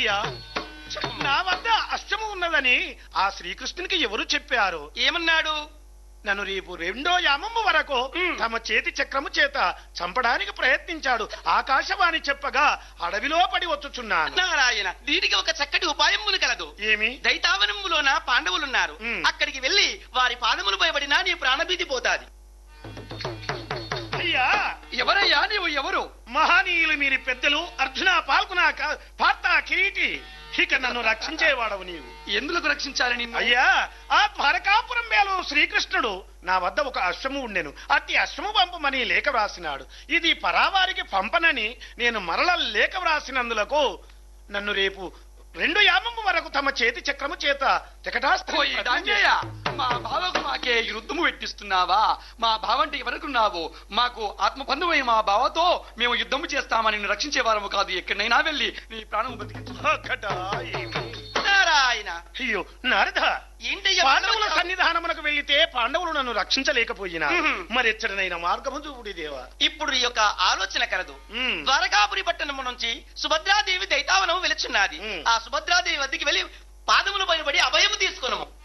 అయ్యా నా వద్ద అష్టము ఉన్నదని ఆ శ్రీకృష్ణునికి ఎవరు చెప్పారు ఏమన్నాడు నన్ను రేపు రెండో యామము వరకు మ్. తమ చేతి చక్రము చేత చంపడానికి ప్రయత్నించాడు ఆకాశవాణి చెప్పగా అడవిలో పడి వచ్చుచున్నాను నారాయణ దీనికి ఒక చక్కటి ఉపాయములు కలదు ఏమి దైతావనములోన పాండవులున్నారు మ్. అక్కడికి వెళ్లి వారి పాదములు భయపడినా నీ ప్రాణభీతి పోతాది అయ్యా ఎవరయ్యా నీవు ఎవరు మహనీయులు మీరి పెద్దలు అర్జున పాల్గొన పార్త కిరీటి ఇక నన్ను రక్షించేవాడవు నీవు ఎందుకు రక్షించాలి నిన్ను అయ్యా ఆ ద్వారకాపురం మేలు శ్రీకృష్ణుడు నా వద్ద ఒక అశ్వము ఉండెను అట్టి అశ్వము పంపమని లేఖ వ్రాసినాడు ఇది పరావారికి పంపనని నేను మరల లేఖ వ్రాసినందులకు నన్ను రేపు రెండు యామము వరకు తమ చేతి చక్రము చేత ఓయ్ డాంజయ్య, మా బావకు మాకే ఈ యుద్ధము పెట్టిస్తున్నావా మా బావంటే ఎవరుకున్నావు మాకు ఆత్మబంధువై మా బావతో మేము యుద్ధము చేస్తామని నిన్ను రక్షించే వారము కాదు ఎక్కడైనా వెళ్ళి నీ ప్రాణం బతికించు నారాయణ అయ్యో నారద ఏంటయ్యా పాండవుల వందలు సన్నిధానమునకు వెళ్లితే పాండవులు నన్ను రక్షించలేకపోయినా మ్మ్. మరి ఎచ్చడనైన మార్గము చూపుడి దేవా ఇప్పుడు ఈ యొక్క ఆలోచన కలదు మ్మ్. ద్వారకాపురి పట్టణము నుంచి సుభద్రాదేవి దైతావనం వెలుచున్నది మ్మ్. ఆ సుభద్రాదేవి వద్దకి వెళ్లి పాదములు పైనబడి అభయము తీసుకున్నాము